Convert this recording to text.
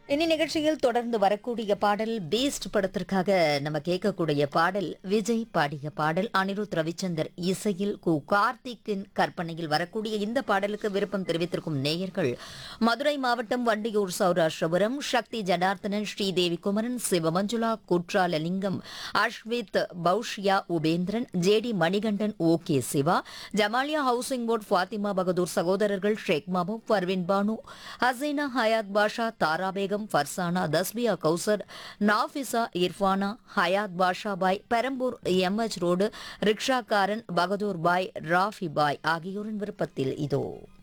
இனி நிகழ்ச்சியில் தொடர்ந்து வரக்கூடிய பாடல் பீஸ்ட் படத்திற்காக நம்ம கேட்கக்கூடிய பாடல் விஜய் பாடிய பாடல் அனிருத் ரவிச்சந்தர் இசையில் கு கார்த்திக்கின் கற்பனையில் வரக்கூடிய இந்த பாடலுக்கு விருப்பம் தெரிவித்திருக்கும் நேயர்கள் மதுரை மாவட்டம் Vandiyur Sourashtrapuram Sakthi Janarthanan Sridevi Kumaran Sivamanjula Kuttralalingam Ashwith Paushya Upendran JD Manikandan O K Siva Jamaliya housing board Fathima Bahadur சகோதரர்கள் ஷேக் மஹபூப் பர்வின் பானு ஹசீனா ஹயாத் பாஷா தாரா பேகம் ஃபர்சானா தஸ்பியா கௌசர் நாஃபிசா இர்ஃபானா ஹயாத் பாஷா பாய் பெரம்பூர் எம்எச் ரோடு ரிக்ஷாக்காரன் பகதூர் பாய் ராஃபி பாய் ஆகியோரின் விருப்பத்தில் இதோ